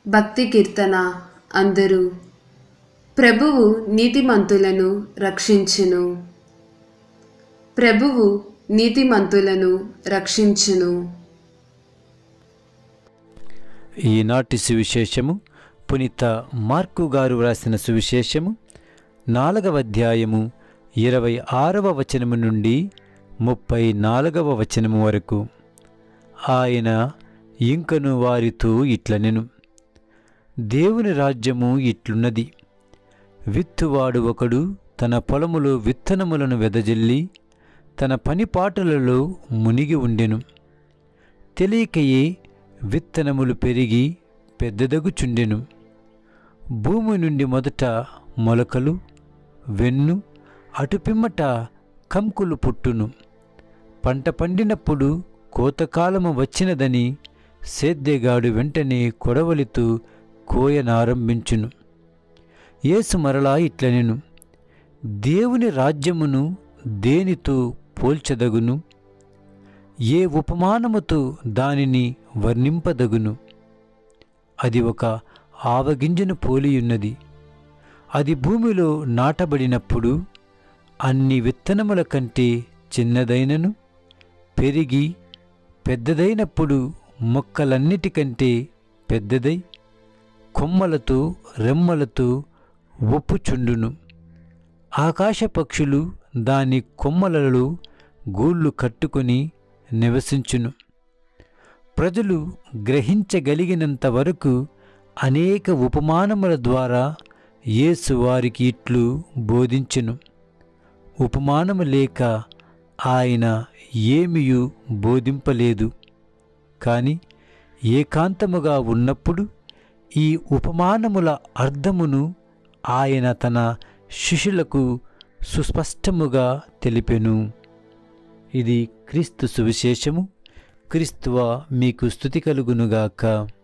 భక్తి కీర్తన అందరూ ప్రభువు నీతిమంతులను రక్షించును ప్రభువు నీతిమంతులను రక్షించును ఈనాటి సువిశేషము పునీత మార్కు గారు వ్రాసిన సువిశేషము నాలుగవ అధ్యాయము ఇరవై ఆరవ వచనము నుండి ముప్పై నాలుగవ వచనము వరకు ఆయన ఇంకను వారితో ఇట్లనెను దేవుని రాజ్యము ఇట్లున్నది విత్తువాడు ఒకడు తన పొలములో విత్తనములను వెదజల్లి తన పనిపాటలలో మునిగి ఉండెను తెలియకయే విత్తనములు పెరిగి పెద్దదగుచుండెను భూమి నుండి మొదట మొలకలు వెన్ను అటుపిమ్మట కంకులు పుట్టును పంట పండినప్పుడు కోతకాలము వచ్చినదని సేద్యగాడు వెంటనే కొడవలితో కోయనారంభించును యేసు మరలా ఇట్లనెను దేవుని రాజ్యమును దేనితో పోల్చదగును ఏ ఉపమానముతో దానిని వర్ణింపదగును అది ఒక ఆవగింజను పోలియున్నది అది భూమిలో నాటబడినప్పుడు అన్ని విత్తనముల కంటే చిన్నదైనను పెరిగి పెద్దదైనప్పుడు మొక్కలన్నిటికంటే పెద్దదై కొమ్మలతో రెమ్మలతో ఒప్పుచుండును ఆకాశ పక్షులు దాని కొమ్మలలో గూళ్ళు కట్టుకొని నివసించును ప్రజలు గ్రహించగలిగినంత వరకు అనేక ఉపమానముల ద్వారా యేసు వారికి ఇట్లు బోధించెను ఉపమానము లేక ఆయన ఏమియు బోధింపలేదు కాని ఏకాంతముగా ఉన్నప్పుడు ఈ ఉపమానముల అర్థమును ఆయన తన శిష్యులకు సుస్పష్టముగా తెలిపెను ఇది క్రీస్తు సువిశేషము క్రీస్తువ మీకు స్థుతి కలుగునుగాక